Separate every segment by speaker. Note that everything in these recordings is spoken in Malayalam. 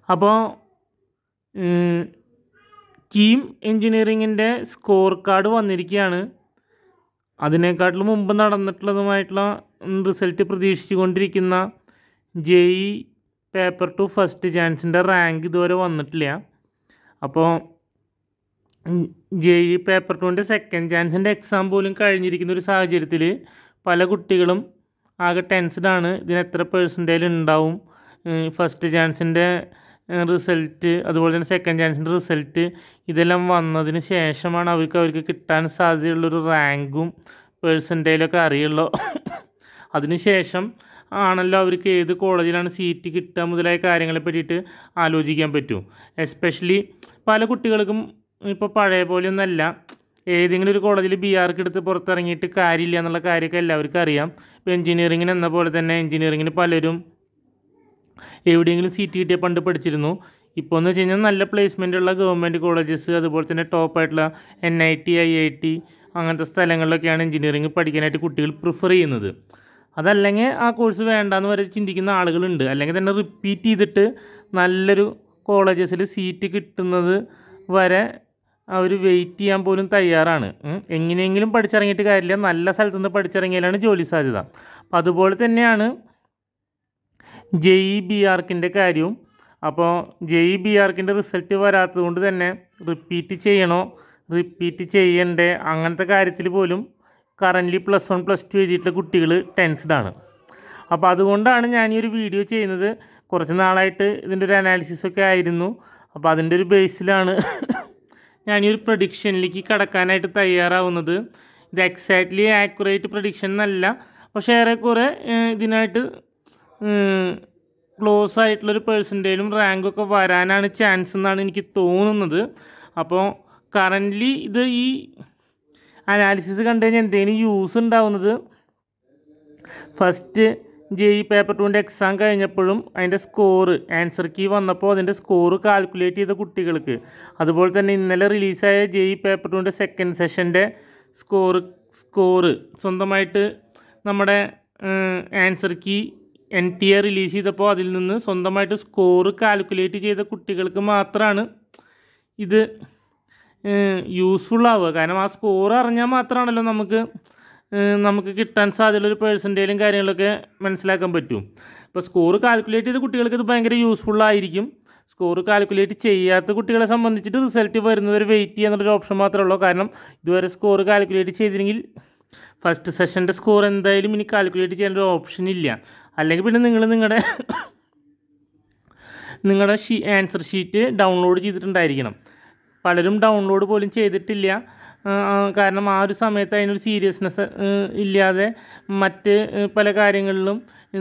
Speaker 1: അപ്പോൾ കീം എൻജിനീയറിങ്ങിൻ്റെ സ്കോർ കാർഡ് വന്നിരിക്കുകയാണ് അതിനേക്കാട്ടിലും മുമ്പ് നടന്നിട്ടുള്ളതുമായിട്ടുള്ള റിസൾട്ട് പ്രതീക്ഷിച്ചുകൊണ്ടിരിക്കുന്ന J E paper two first ചാൻസിൻ്റെ റാങ്ക് ഇതുവരെ വന്നിട്ടില്ല അപ്പോൾ ജെ ഇ പേപ്പർ ടുവിൻ്റെ സെക്കൻഡ് ചാൻസിൻ്റെ എക്സാം പോലും കഴിഞ്ഞിരിക്കുന്ന ഒരു സാഹചര്യത്തിൽ പല കുട്ടികളും ആകെ ടെൻസ്ഡാണ് ഇതിന് എത്ര പേഴ്സൻറ്റേജ് ഉണ്ടാവും ഫസ്റ്റ് ചാൻസിൻ്റെ റിസൾട്ട് അതുപോലെ തന്നെ സെക്കൻഡ് ചാൻസിൻ്റെ റിസൾട്ട് ഇതെല്ലാം വന്നതിന് ശേഷമാണ് അവർക്ക് അവർക്ക് കിട്ടാൻ സാധ്യതയുള്ളൊരു റാങ്കും പേഴ്സൻറ്റേജൊക്കെ അറിയുള്ളൂ അതിന് ശേഷം ആണല്ലോ അവർക്ക് ഏത് കോളേജിലാണ് സീറ്റ് കിട്ടുക മുതലായ കാര്യങ്ങളെ പറ്റിയിട്ട് ആലോചിക്കാൻ പറ്റൂ എസ്പെഷ്യലി പല കുട്ടികൾക്കും ഇപ്പോൾ പഴയ പോലെയൊന്നല്ല ഏതെങ്കിലും ഒരു കോളേജിൽ ബി ആർക്ക് എടുത്ത് പുറത്തിറങ്ങിയിട്ട് കാര്യമില്ല എന്നുള്ള കാര്യമൊക്കെ എല്ലാവർക്കും അറിയാം ഇപ്പോൾ എഞ്ചിനീയറിങ്ങിന് എന്ന പോലെ തന്നെ എഞ്ചിനീയറിങ്ങിന് പലരും എവിടെയെങ്കിലും സീറ്റ് കിട്ടിയ പണ്ട് പഠിച്ചിരുന്നു ഇപ്പോൾ എന്ന് വെച്ച് കഴിഞ്ഞാൽ നല്ല പ്ലേസ്മെൻ്റ് ഉള്ള ഗവൺമെൻറ് കോളേജസ് അതുപോലെ തന്നെ ടോപ്പായിട്ടുള്ള N I T I I T അങ്ങനത്തെ സ്ഥലങ്ങളിലൊക്കെയാണ് എഞ്ചിനീയറിംഗ് പഠിക്കാനായിട്ട് കുട്ടികൾ പ്രിഫർ ചെയ്യുന്നത് അതല്ലെങ്കിൽ ആ കോഴ്സ് വേണ്ടാന്ന് വരെ ചിന്തിക്കുന്ന ആളുകളുണ്ട് അല്ലെങ്കിൽ തന്നെ റിപ്പീറ്റ് ചെയ്തിട്ട് നല്ലൊരു കോളേജസിൽ സീറ്റ് കിട്ടുന്നത് വരെ അവർ വെയിറ്റ് ചെയ്യാൻ പോലും തയ്യാറാണ് ഉം. എങ്ങനെയെങ്കിലും പഠിച്ചിറങ്ങിയിട്ട് കാര്യമില്ല നല്ല സ്ഥലത്തു നിന്ന് പഠിച്ചിറങ്ങിയാലാണ് ജോലി സാധ്യത അപ്പം അതുപോലെ തന്നെയാണ് ജെ ഇ ബി ആർക്കിൻ്റെ കാര്യവും അപ്പോൾ ജെ ഇ ബി ആർക്കിൻ്റെ റിസൾട്ട് വരാത്തത് കൊണ്ട് തന്നെ റിപ്പീറ്റ് ചെയ്യണോ റിപ്പീറ്റ് ചെയ്യണ്ടേ അങ്ങനത്തെ കാര്യത്തിൽ പോലും currently plus one plus two എഴുതിയിട്ടുള്ള കുട്ടികൾ ടെൻസ്ഡ് ആണ് അപ്പോൾ അതുകൊണ്ടാണ് ഞാൻ ഈ ഒരു വീഡിയോ ചെയ്യുന്നത് കുറച്ച് നാളായിട്ട് ഇതിൻ്റെ ഒരു അനാലിസിസ് ഒക്കെ ആയിരുന്നു അപ്പോൾ അതിൻ്റെ ഒരു ബേസിലാണ് ഞാൻ ഈ ഒരു പ്രഡിക്ഷനിലേക്ക് കടക്കാനായിട്ട് തയ്യാറാവുന്നത് ഇത് എക്സാക്ട്ലി ആക്യുറേറ്റ് പ്രഡിക്ഷൻ എന്നല്ല പക്ഷേ ഏറെക്കുറെ ഏഹ്, ഇതിനായിട്ട് ക്ലോസ് ആയിട്ടുള്ളൊരു പേഴ്സൻറ്റേജും റാങ്കൊക്കെ വരാനാണ് ചാൻസ് എന്നാണ് എനിക്ക് തോന്നുന്നത് അപ്പോൾ കറൻ്റ്ലി ഇത് ഈ അനാലിസിസ് കണ്ടു കഴിഞ്ഞാൽ എന്തെങ്കിലും യൂസ് ഉണ്ടാവുന്നത് ഫസ്റ്റ് ജെ ഇ പേപ്പർ ടുവിൻ്റെ എക്സാം കഴിഞ്ഞപ്പോഴും അതിൻ്റെ സ്കോറ് ആൻസർ കീ വന്നപ്പോൾ അതിൻ്റെ സ്കോറ് കാൽക്കുലേറ്റ് ചെയ്ത കുട്ടികൾക്ക് അതുപോലെ തന്നെ ഇന്നലെ റിലീസായ ജെ ഇ പേപ്പർ ടുവിൻ്റെ സെക്കൻഡ് സെഷൻ്റെ സ്കോറ് സ്കോറ് സ്വന്തമായിട്ട് നമ്മുടെ answer key N T A release ചെയ്തപ്പോൾ അതിൽ നിന്ന് സ്വന്തമായിട്ട് സ്കോറ് കാൽക്കുലേറ്റ് ചെയ്ത കുട്ടികൾക്ക് മാത്രമാണ് ഇത് യൂസ്ഫുൾ ആവുക കാരണം ആ സ്കോർ അറിഞ്ഞാൽ മാത്രമാണല്ലോ നമുക്ക് ഏഹ് നമുക്ക് കിട്ടാൻ സാധ്യതയുള്ള ഒരു പേഴ്സൻറ്റേജും കാര്യങ്ങളൊക്കെ മനസ്സിലാക്കാൻ പറ്റും ഇപ്പോൾ സ്കോർ കാൽക്കുലേറ്റ് ചെയ്ത കുട്ടികൾക്ക് ഇത് ഭയങ്കര യൂസ്ഫുൾ ആയിരിക്കും സ്കോർ കാൽക്കുലേറ്റ് ചെയ്യാത്ത കുട്ടികളെ സംബന്ധിച്ചിട്ട് റിസൾട്ട് വരുന്നവരെ വെയിറ്റ് ചെയ്യാന്നുള്ളൊരു ഓപ്ഷൻ മാത്രമേ ഉള്ളൂ കാരണം ഇതുവരെ സ്കോർ കാൽക്കുലേറ്റ് ചെയ്തില്ലെങ്കിൽ ഫസ്റ്റ് സെഷൻ്റെ സ്കോർ എന്തായാലും ഇനി കാൽക്കുലേറ്റ് ചെയ്യാൻ ഒരു ഓപ്ഷൻ ഇല്ല അല്ലെങ്കിൽ പിന്നെ നിങ്ങൾ നിങ്ങളുടെ നിങ്ങളുടെ ഷീ ആൻസർ ഷീറ്റ് ഡൗൺലോഡ് ചെയ്തിട്ടുണ്ടായിരിക്കണം പലരും ഡൗൺലോഡ് പോലും ചെയ്തിട്ടില്ല ആ, ആ, കാരണം ആ ഒരു സമയത്ത് അതിനൊരു സീരിയസ്നെസ് ഇല്ലാതെ മറ്റ് ഏ, പല കാര്യങ്ങളിലും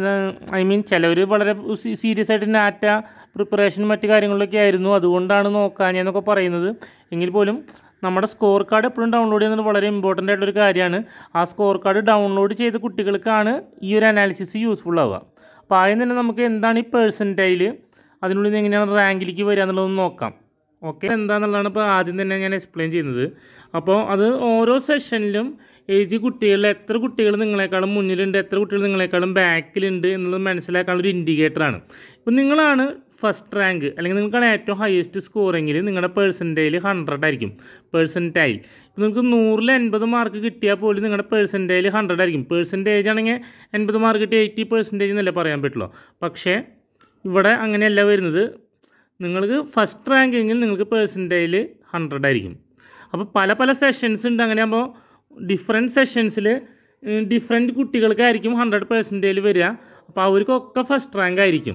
Speaker 1: ഐ മീൻ ചിലവർ വളരെ സീരിയസ് ആയിട്ട് നാറ്റ പ്രിപ്പറേഷൻ മറ്റ് കാര്യങ്ങളിലൊക്കെ ആയിരുന്നു അതുകൊണ്ടാണ് നോക്കാഞ്ഞെന്നൊക്കെ പറയുന്നത് എങ്കിൽ പോലും നമ്മുടെ സ്കോർ കാർഡ് എപ്പോഴും ഡൗൺലോഡ് ചെയ്യുന്നത് വളരെ ഇമ്പോർട്ടൻ്റ് ആയിട്ടൊരു കാര്യമാണ് ആ സ്കോർ കാർഡ് ഡൗൺലോഡ് ചെയ്ത കുട്ടികൾക്കാണ് ഈ ഒരു അനാലിസിസ് യൂസ്ഫുൾ ആവുക അപ്പോൾ ആദ്യം തന്നെ നമുക്ക് എന്താണ് ഈ പേഴ്സൻറ്റൈൽ അതിനുള്ളിൽ നിന്ന് എങ്ങനെയാണ് റാങ്കിലേക്ക് വരിക എന്നുള്ളതൊന്ന് നോക്കാം ഓക്കെ എന്താണെന്നുള്ളതാണ് ഇപ്പോൾ ആദ്യം തന്നെ ഞാൻ എക്സ്പ്ലെയിൻ ചെയ്യുന്നത് അപ്പോൾ അത് ഓരോ സെഷനിലും എഴുതിയ കുട്ടികളിൽ എത്ര കുട്ടികൾ നിങ്ങളെക്കാളും മുന്നിലുണ്ട് എത്ര കുട്ടികൾ നിങ്ങളെക്കാളും ബാക്കിലുണ്ട് എന്നുള്ളത് മനസ്സിലാക്കാനുള്ള ഒരു ഇൻഡിക്കേറ്ററാണ് ഇപ്പോൾ നിങ്ങളാണ് ഫസ്റ്റ് റാങ്ക് അല്ലെങ്കിൽ നിങ്ങൾക്കാണ് ഏറ്റവും ഹയസ്റ്റ് സ്കോറെങ്കിൽ നിങ്ങളുടെ പേഴ്സൻറ്റേജിൽ ഹൺഡ്രഡ് ആയിരിക്കും പേഴ്സൻറ്റൈൽ ഇപ്പോൾ നിങ്ങൾക്ക് നൂറിൽ എൺപത് മാർക്ക് കിട്ടിയാൽ പോലും നിങ്ങളുടെ പേഴ്സൻറ്റേജിൽ ഹൺഡ്രഡ് ആയിരിക്കും പേഴ്സൻറ്റേജ് ആണെങ്കിൽ എൺപത് മാർക്ക് കിട്ടി എയ്റ്റി പെർസെൻറ്റേജ് എന്നല്ലേ പറയാൻ പറ്റുള്ളൂ പക്ഷേ ഇവിടെ അങ്ങനെയല്ല വരുന്നത് നിങ്ങൾക്ക് ഫസ്റ്റ് റാങ്ക് എങ്കിൽ നിങ്ങൾക്ക് പേഴ്സൻറ്റേജിൽ ഹൺഡ്രഡ് ആയിരിക്കും അപ്പോൾ പല പല സെഷൻസ് ഉണ്ട് അങ്ങനെ ആകുമ്പോൾ ഡിഫറെൻറ്റ് സെഷൻസിൽ ഡിഫറെൻറ്റ് കുട്ടികൾക്കായിരിക്കും ഹൺഡ്രഡ് പെർസെൻറ്റേജിൽ വരിക അപ്പോൾ അവർക്കൊക്കെ ഫസ്റ്റ് റാങ്ക് ആയിരിക്കും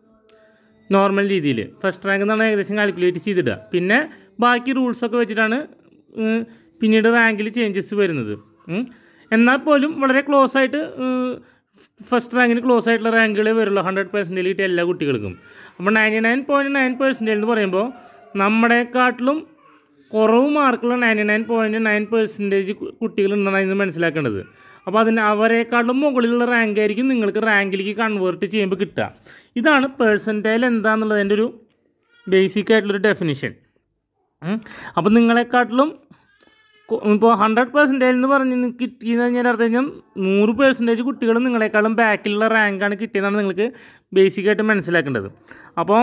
Speaker 1: നോർമൽ രീതിയിൽ ഫസ്റ്റ് റാങ്ക് എന്നാണ് ഏകദേശം കാൽക്കുലേറ്റ് ചെയ്തിടുക പിന്നെ ബാക്കി റൂൾസൊക്കെ വെച്ചിട്ടാണ് ഉം, പിന്നീട് റാങ്കിൽ ചേഞ്ചസ് വരുന്നത് ഉം. എന്നാൽ പോലും വളരെ ക്ലോസ് ആയിട്ട് ഫസ്റ്റ് റാങ്കിന് ക്ലോസ് ആയിട്ടുള്ള റാങ്കുകളേ വരുള്ളൂ ഹൺഡ്രഡ് പെർസെൻറ്റേജ് കിട്ടിയ എല്ലാ കുട്ടികൾക്കും അപ്പോൾ ninety nine point nine percentage എന്ന് പറയുമ്പോൾ നമ്മളെക്കാട്ടിലും കുറവ് മാർക്കുള്ള ninety nine point nine percentage കുട്ടികളുണ്ടെന്നാണ് ഇന്ന് മനസ്സിലാക്കേണ്ടത് അപ്പോൾ അതിന് അവരെക്കാളും മുകളിലുള്ള റാങ്ക് ആയിരിക്കും നിങ്ങൾക്ക് റാങ്കിലേക്ക് കൺവേർട്ട് ചെയ്യുമ്പോൾ കിട്ടുക ഇതാണ് പേഴ്സൻറ്റേജ് എന്താണെന്നുള്ളതിൻ്റെ ഒരു ബേസിക് ആയിട്ടുള്ളൊരു ഡെഫിനിഷൻ അപ്പോൾ നിങ്ങളെക്കാട്ടിലും ഇപ്പോൾ ഹൺഡ്രഡ് പെർസെൻറ്റേജ് എന്ന് പറഞ്ഞ് കിട്ടിയെന്ന് കഴിഞ്ഞാൽ അർത്ഥം കഴിഞ്ഞാൽ നൂറ് പെർസെൻറ്റേജ് കുട്ടികൾ നിങ്ങളെക്കാളും ബാക്കിലുള്ള റാങ്കാണ് കിട്ടിയതെന്നാണ് നിങ്ങൾക്ക് ബേസിക്കായിട്ട് മനസ്സിലാക്കേണ്ടത് അപ്പോൾ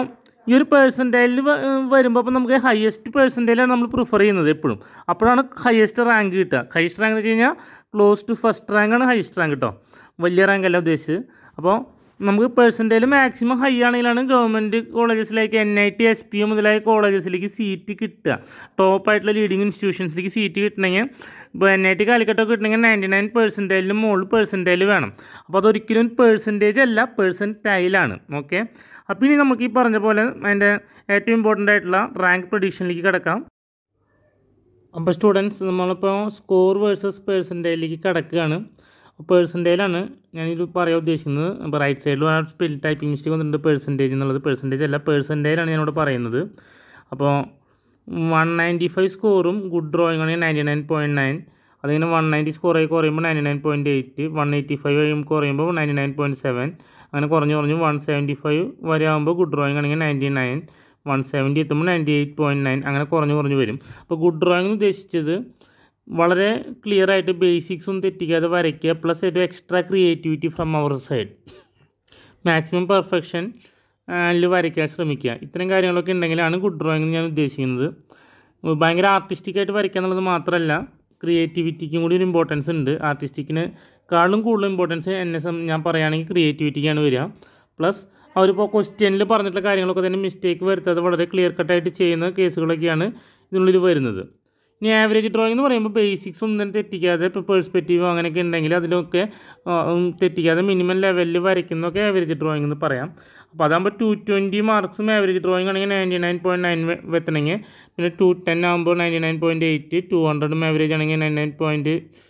Speaker 1: ഈ ഒരു പേഴ്സൻറ്റേജിൽ വരുമ്പോൾ അപ്പോൾ നമുക്ക് ഹയസ്റ്റ് പേഴ്സൻറ്റേജിലാണ് നമ്മൾ പ്രിഫർ ചെയ്യുന്നത് എപ്പോഴും അപ്പോഴാണ് ഹയസ്റ്റ് റാങ്ക് കിട്ടുക ഹയസ്റ്റ് റാങ്ക് എന്ന് വെച്ച് കഴിഞ്ഞാൽ ക്ലോസ് ടു ഫസ്റ്റ് റാങ്കാണ് ഹയസ്റ്റ് റാങ്ക് കേട്ടോ വലിയ റാങ്ക് അല്ല ഉദ്ദേശിച്ചത് അപ്പോൾ നമുക്ക് പേഴ്സൻറ്റേജ് മാക്സിമം ഹൈ ആണെങ്കിലാണ് ഗവൺമെൻറ് കോളേജസിലേക്ക് N I T S P മുതലായ കോളേജസിലേക്ക് സീറ്റ് കിട്ടുക ടോപ്പായിട്ടുള്ള ലീഡിങ് ഇൻസ്റ്റിറ്റ്യൂഷൻസിലേക്ക് സീറ്റ് കിട്ടണമെങ്കിൽ ഇപ്പോൾ എൻ ഐ ടി കാലിക്കറ്റൊക്കെ കിട്ടണമെങ്കിൽ നയൻറ്റി നയൻ പെർസെൻറ്റേജിന് മുകളിൽ പെർസെൻറ്റേജ് വേണം അപ്പോൾ അതൊരിക്കലും പെർസെൻറ്റേജ് അല്ല പെർസെൻറ്റൈലാണ് ഓക്കെ അപ്പോൾ ഇനി നമുക്ക് ഈ പറഞ്ഞ പോലെ അതിൻ്റെ ഏറ്റവും ഇമ്പോർട്ടൻ്റ് ആയിട്ടുള്ള റാങ്ക് പ്രൊഡിക്ഷനിലേക്ക് കിടക്കാം അപ്പോൾ സ്റ്റുഡൻസ് നമ്മളിപ്പോൾ സ്കോർ വേഴ്സസ് പേഴ്സൻറ്റേജിലേക്ക് കിടക്കുകയാണ് പേഴ്സൻറ്റേജിലാണ് ഞാനിത് പറയാൻ ഉദ്ദേശിക്കുന്നത് അപ്പോൾ റൈറ്റ് സൈഡിൽ ആ സ്പെൽ ടൈപ്പിംഗ് മിസ്റ്റേക്ക് വന്നിട്ടുണ്ട് പേഴ്സൻറ്റേജ് എന്നുള്ളത് പേഴ്സൻറ്റേജ് അല്ല പേഴ്സൻറ്റേജിലാണ് ഞാനിവിടെ പറയുന്നത് അപ്പോൾ വൺ നയൻറ്റി ഫൈവ് സ്കോറും ഗുഡ് ഡ്രോയിങ് ആണെങ്കിൽ നയൻറ്റി നയൻ പോയിൻറ്റ് നയൻ അതിങ്ങനെ വൺ നയൻറ്റി സ്കോർ ആയി കുറയുമ്പോൾ ninety nine point eight one eighty five ആയി കുറയുമ്പോൾ നയൻറ്റി നയൻ പോയിൻറ്റ് സെവൻ അങ്ങനെ കുറഞ്ഞ് കുറഞ്ഞ് വൺ സെവൻറ്റി ഫൈവ് വരെ ആകുമ്പോൾ ഗുഡ് ഡ്രോയിങ് ആണെങ്കിൽ നയൻറ്റി നയൻ വൺ സെവൻറ്റി എത്തുമ്പോൾ നയൻറ്റി എയ്റ്റ് പോയിൻറ്റ് നയൻ അങ്ങനെ കുറഞ്ഞ് കുറഞ്ഞ് വരും അപ്പോൾ ഗുഡ് ഡ്രോയിങ് ഉദ്ദേശിച്ചത് വളരെ ക്ലിയർ ആയിട്ട് ബേസിക്സും തെറ്റിക്കാതെ വരയ്ക്കുക പ്ലസ് ഏറ്റവും extra creativity from our side maximum perfection അതിൽ വരയ്ക്കാൻ ശ്രമിക്കുക ഇത്തരം കാര്യങ്ങളൊക്കെ ഉണ്ടെങ്കിലാണ് ഗുഡ് ഡ്രോയിങ് ഞാൻ ഉദ്ദേശിക്കുന്നത് ഭയങ്കര ആർട്ടിസ്റ്റിക് ആയിട്ട് വരയ്ക്കുക എന്നുള്ളത് മാത്രമല്ല ക്രിയേറ്റിവിറ്റിക്കും കൂടി ഒരു ഇമ്പോർട്ടൻസ് ഉണ്ട് ആർട്ടിസ്റ്റിക്കിന് കാളും കൂടുതൽ ഇമ്പോർട്ടൻസ് എന്നെ സം ഞാൻ പറയുകയാണെങ്കിൽ ക്രിയേറ്റിവിറ്റിക്കാണ് വരിക പ്ലസ് അവരിപ്പോൾ ക്വസ്റ്റ്യനിൽ പറഞ്ഞിട്ടുള്ള കാര്യങ്ങളൊക്കെ തന്നെ മിസ്റ്റേക്ക് വരുത്താതെ വളരെ ക്ലിയർ കട്ടായിട്ട് ചെയ്യുന്ന കേസുകളൊക്കെയാണ് ഇതിനുള്ളിൽ വരുന്നത് ഇനി ആവറേജ് ഡ്രോയിങ് എന്ന് പറയുമ്പോൾ ബേസിക്സ് ഒന്നും തന്നെ തെറ്റിക്കാതെ ഇപ്പോൾ പേഴ്സ്പെക്റ്റീവ് അങ്ങനെയൊക്കെ ഉണ്ടെങ്കിൽ അതിലൊക്കെ ആ, ഉം, തെറ്റിക്കാതെ മിനിമം ലെവലിൽ വരയ്ക്കുന്നതൊക്കെ ആവറേജ് ഡ്രോയിങ് എന്ന് പറയാം അപ്പോൾ അതാകുമ്പോൾ ടു ട്വൻറ്റി മാർക്സും ആവറേജ് ഡ്രോയിങ് ആണെങ്കിൽ നയൻറ്റി നയൻ പോയിൻറ്റ് നയൻ വെത്തണമെങ്കിൽ പിന്നെ ടു ടെൻ ആകുമ്പോൾ ninety nine point eight two ഹൺഡ്രഡും ആവറേജ് ആണെങ്കിൽ നയൻ നയൻ പോയിൻറ്റ്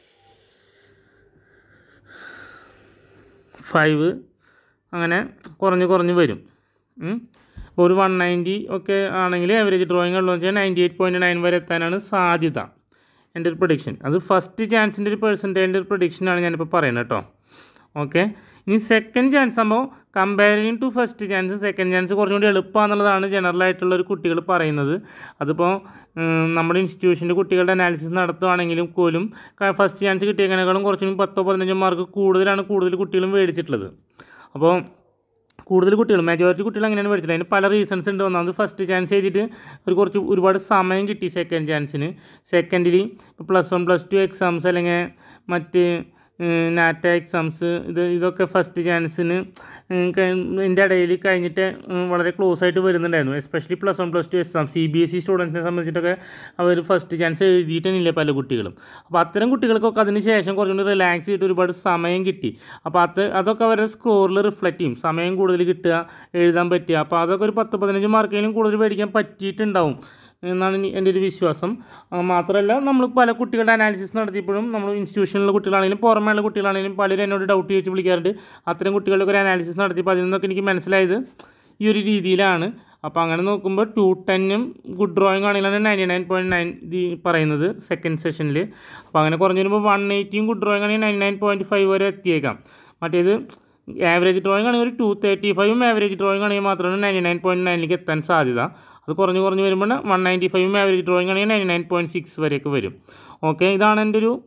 Speaker 1: ഫൈവ് അങ്ങനെ കുറഞ്ഞ് കുറഞ്ഞ് വരും ഉം. അപ്പോൾ ഒരു വൺ നയൻറ്റി ഒക്കെ ആണെങ്കിൽ ആവറേജ് ഡ്രോയിങ് ഉള്ളതെന്ന് വെച്ചാൽ നയൻറ്റി എയ്റ്റ് പോയിൻറ്റ് നയൻ വരെ എത്താനാണ് സാധ്യത എൻ്റെ ഒരു പ്രൊഡിക്ഷൻ അത് ഫസ്റ്റ് ചാൻസിൻ്റെ ഒരു പെർസെൻറ്റേജിൻ്റെ ഒരു പ്രൊഡിക്ഷനാണ് ഞാനിപ്പോൾ പറയുന്നത് കേട്ടോ ഓക്കെ ഇനി സെക്കൻഡ് ചാൻസ് ആകുമ്പോൾ comparing to first chance second chance കുറച്ചും കൂടി എളുപ്പമാണെന്നുള്ളതാണ് ജനറൽ ആയിട്ടുള്ള ഒരു കുട്ടികൾ പറയുന്നത് അതിപ്പോൾ ഉം, നമ്മുടെ ഇൻസ്റ്റിറ്റ്യൂഷൻ്റെ കുട്ടികളുടെ അനാലിസിസ് നടത്തുവാണെങ്കിലും പോലും ഫസ്റ്റ് ചാൻസ് കിട്ടിയേക്കാളും കുറച്ചും കൂടി പത്തോ പതിനഞ്ചോ മാർക്ക് കൂടുതലാണ് കൂടുതൽ കുട്ടികളും മേടിച്ചിട്ടുള്ളത് അപ്പോൾ കൂടുതൽ കുട്ടികൾ മെജോറിറ്റി കുട്ടികൾ അങ്ങനെയാണ് പഠിച്ചത് അതിന് പല റീസൺസ് ഉണ്ട് ഒന്നാമത് ഫസ്റ്റ് ചാൻസ് ചെയ്തിട്ട് ഒരു കുറച്ച് ഒരുപാട് സമയം കിട്ടി സെക്കൻഡ് ചാൻസിന് സെക്കൻഡിൽ ഇപ്പോൾ plus one plus two exams അല്ലെങ്കിൽ മറ്റ് നാറ്റ എക്സാംസ് ഇത് ഇതൊക്കെ ഫസ്റ്റ് ചാൻസിന് ഇതിൻ്റെ ഇടയിൽ കഴിഞ്ഞിട്ട് ഉം, വളരെ ക്ലോസ് ആയിട്ട് വരുന്നുണ്ടായിരുന്നു especially plus one plus two exam C B S E സ്റ്റുഡൻസിനെ സംബന്ധിച്ചിട്ടൊക്കെ അവർ ഫസ്റ്റ് ചാൻസ് എഴുതിയിട്ടില്ല പല കുട്ടികളും അപ്പോൾ അത്തരം കുട്ടികൾക്കൊക്കെ അതിന് ശേഷം കുറച്ചുകൂടി റിലാക്സ് ചെയ്തിട്ട് ഒരുപാട് സമയം കിട്ടി അപ്പോൾ അത് അതൊക്കെ അവരുടെ സ്കോറിൽ റിഫ്ലക്റ്റ് ചെയ്യും സമയം കൂടുതൽ കിട്ടുക എഴുതാൻ പറ്റുക അപ്പോൾ അതൊക്കെ ഒരു പത്ത് പതിനഞ്ച് മാർക്കെങ്കിലും കൂടുതൽ മേടിക്കാൻ പറ്റിയിട്ടുണ്ടാവും എന്നാണ് ഇനി എൻ്റെ ഒരു വിശ്വാസം ആ, മാത്രമല്ല നമ്മൾ പല കുട്ടികളുടെ അനാലിസിസ് നടത്തിയപ്പോഴും നമ്മൾ ഇൻസ്റ്റിറ്റ്യൂഷനിലുള്ള കുട്ടികളാണെങ്കിലും പുറമേയുള്ള കുട്ടികളാണെങ്കിലും പലരും എന്നോട് ഡൗട്ട് ചോദിച്ച് വിളിക്കാറുണ്ട് അത്തരം കുട്ടികളുടെ ഒരു അനാലിസിസ് നടത്തിയപ്പോൾ അതിൽ നിന്നൊക്കെ എനിക്ക് മനസ്സിലായത് ഈ ഒരു രീതിയിലാണ് അപ്പോൾ അങ്ങനെ നോക്കുമ്പോൾ ടു ടെന്നും ഗുഡ് ഡ്രോയിങ് ആണെങ്കിലാണ് നയൻറ്റി നയൻ പോയിൻറ്റ് നയൻ ഇത് പറയുന്നത് സെക്കൻഡ് സെഷനിൽ അപ്പോൾ അങ്ങനെ കുറഞ്ഞ് വരുമ്പോൾ വൺ എയ്റ്റിയും ഗുഡ് ഡ്രോയിങ് ആണെങ്കിൽ നയൻറ്റി നയൻ പോയിൻറ്റ് ഫൈവ് വരെ എത്തിയേക്കാം മറ്റേത് ആവറേജ് ഡ്രോയിങ് ആണെങ്കിൽ ഒരു ടു തേർട്ടി ഫൈവും ആവറേജ് ഡ്രോയിങ് ആണെങ്കിൽ മാത്രമാണ് നയൻറ്റി നയൻ പോയിൻറ്റ് നയനിലേക്ക് എത്താൻ സാധ്യത അത് കുറഞ്ഞ് കുറഞ്ഞ് വരുമ്പോൾ വൺ നയൻറ്റി ഫൈവും ആവറേജ് ഡ്രോയിങ് ആണെങ്കിൽ നയൻറ്റി നയൻ പോയിൻറ്റ് സിക്സ് വരെയൊക്കെ വരും ഓക്കെ ഇതാണ് എൻ്റെ ഒരു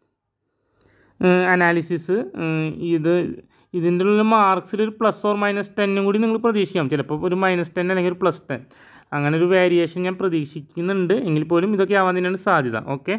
Speaker 1: അനാലിസിസ് ഇത് ഇതിൻ്റെ ഉള്ളിൽ മാർക്സിൽ ഒരു പ്ലസ് ഓർ മൈനസ് ടെന്നും കൂടി നിങ്ങൾ പ്രതീക്ഷിക്കാം ചിലപ്പോൾ ഒരു മൈനസ് ടെൻ അല്ലെങ്കിൽ ഒരു പ്ലസ് ടെൻ അങ്ങനെ ഒരു വേരിയേഷൻ ഞാൻ പ്രതീക്ഷിക്കുന്നുണ്ട് എങ്കിൽ പോലും ഇതൊക്കെ ആവാൻ തന്നെയാണ് സാധ്യത ഓക്കെ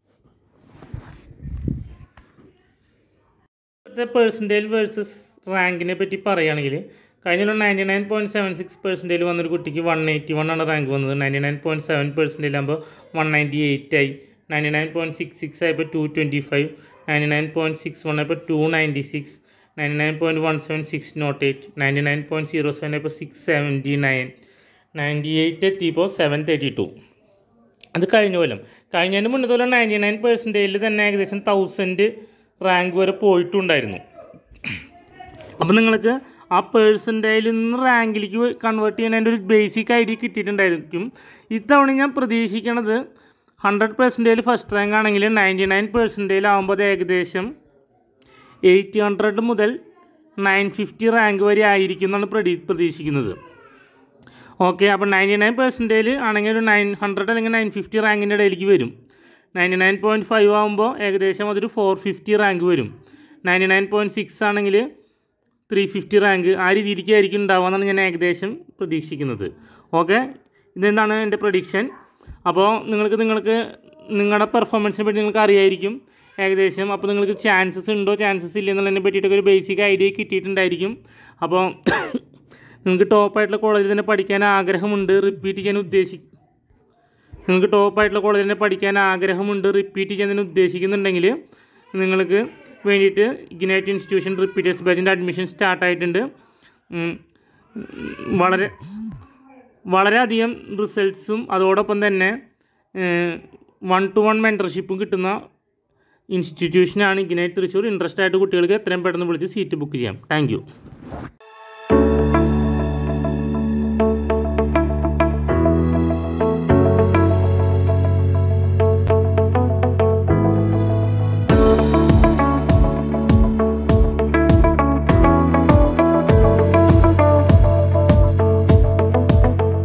Speaker 1: ഇപ്പോഴത്തെ പേഴ്സൻറ്റേജ് വേഴ്സസ് റാങ്കിനെ പറ്റി പറയുകയാണെങ്കിൽ കഴിഞ്ഞ ninety nine point seven six percentage വന്നൊരു കുട്ടിക്ക് വൺ എയ്റ്റി വൺ ആണ് റാങ്ക് വന്നത് ninety nine point seven percentage ആകുമ്പോൾ വൺ നയൻറ്റി എയ്റ്റ് ആയി ninety nine point six six ആയപ്പോൾ two twenty five ninety nine point six one ആയപ്പോൾ two ninety six ninety nine point one seven six not eight ninety nine point zero seven ആയപ്പോൾ six seventy nine ninety eight എത്തിയപ്പോൾ സെവൻ തേർട്ടി ടു അത് കഴിഞ്ഞ കൊല്ലം കഴിഞ്ഞതിന് മുന്നത്തെ കൊല്ലം നയൻറ്റി നയൻ പെർസെൻറ്റേജിൽ തന്നെ ഏകദേശം തൗസൻഡ് റാങ്ക് വരെ പോയിട്ടുണ്ടായിരുന്നു അപ്പോൾ നിങ്ങൾക്ക് ആ പേഴ്സൻറ്റേജിൽ നിന്ന് റാങ്കിലേക്ക് കൺവേർട്ട് ചെയ്യുന്നതിൻ്റെ ഒരു ബേസിക് ഐഡിയ കിട്ടിയിട്ടുണ്ടായിരിക്കും ഇത്തവണ ഞാൻ പ്രതീക്ഷിക്കണത് ഹൺഡ്രഡ് പെർസെൻറ്റേജിൽ ഫസ്റ്റ് റാങ്ക് ആണെങ്കിൽ നയൻറ്റി നയൻ പെർസെൻറ്റേജിൽ ആകുമ്പോൾ അത് ഏകദേശം എയ്റ്റ് ഹൺഡ്രഡ് മുതൽ നയൻ ഫിഫ്റ്റി റാങ്ക് വരെ ആയിരിക്കും എന്നാണ് പ്രതീ പ്രതീക്ഷിക്കുന്നത് ഓക്കെ അപ്പോൾ നയൻറ്റി നയൻ പെർസെൻറ്റേജ് ആണെങ്കിൽ ഒരു നയൻ ഹൺഡ്രഡ് അല്ലെങ്കിൽ നയൻ ഫിഫ്റ്റി റാങ്കിൻ്റെ ഇടയിലേക്ക് വരും നയൻറ്റി നയൻ പോയിൻറ്റ് ഫൈവ് ആകുമ്പോൾ ഏകദേശം അതൊരു ഫോർ ഫിഫ്റ്റി റാങ്ക് വരും നയൻറ്റി നയൻ പോയിൻറ്റ് സിക്സ് ആണെങ്കിൽ ത്രീ ഫിഫ്റ്റി റാങ്ക് ആ രീതിയിലേക്കായിരിക്കും ഉണ്ടാവുക എന്നാണ് ഞാൻ ഏകദേശം പ്രതീക്ഷിക്കുന്നത് ഓക്കെ ഇതെന്താണ് എൻ്റെ പ്രഡിക്ഷൻ അപ്പോൾ നിങ്ങൾക്ക് നിങ്ങൾക്ക് നിങ്ങളുടെ പെർഫോമൻസിനെ പറ്റി നിങ്ങൾക്ക് അറിയായിരിക്കും ഏകദേശം അപ്പോൾ നിങ്ങൾക്ക് ചാൻസസ് ഉണ്ടോ ചാൻസസ് ഇല്ല എന്നുള്ളതിനെ പറ്റിയിട്ടൊക്കെ ഒരു ബേസിക് ഐഡിയ കിട്ടിയിട്ടുണ്ടായിരിക്കും അപ്പോൾ നിങ്ങൾക്ക് ടോപ്പായിട്ടുള്ള കോളേജിൽ തന്നെ പഠിക്കാൻ ആഗ്രഹമുണ്ട് റിപ്പീറ്റ് ചെയ്യാൻ ഉദ്ദേശി നിങ്ങൾക്ക് ടോപ്പായിട്ടുള്ള കോളേജിൽ തന്നെ പഠിക്കാൻ ആഗ്രഹമുണ്ട് റിപ്പീറ്റ് ചെയ്യാൻ തന്നെ ഉദ്ദേശിക്കുന്നുണ്ടെങ്കിൽ നിങ്ങൾക്ക് വേണ്ടിയിട്ട് ഇഗ്നൈറ്റ് ഇൻസ്റ്റിറ്റ്യൂഷൻ റിപ്പീറ്റേഴ്സ് ബാച്ചിൻ്റെ അഡ്മിഷൻ സ്റ്റാർട്ടായിട്ടുണ്ട് ഉം, വളരെ വളരെയധികം റിസൾട്ട്സും അതോടൊപ്പം തന്നെ വൺ ടു വൺ മെൻറ്റർഷിപ്പും കിട്ടുന്ന ഇൻസ്റ്റിറ്റ്യൂഷനാണ് ഇഗ്നൈറ്റ് തൃശ്ശൂർ ഇൻട്രസ്റ്റ് ആയിട്ട് കുട്ടികൾക്ക് എത്രയും പെട്ടെന്ന് വിളിച്ച് സീറ്റ് ബുക്ക് ചെയ്യാം താങ്ക് യു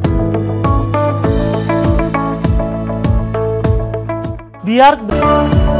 Speaker 1: We are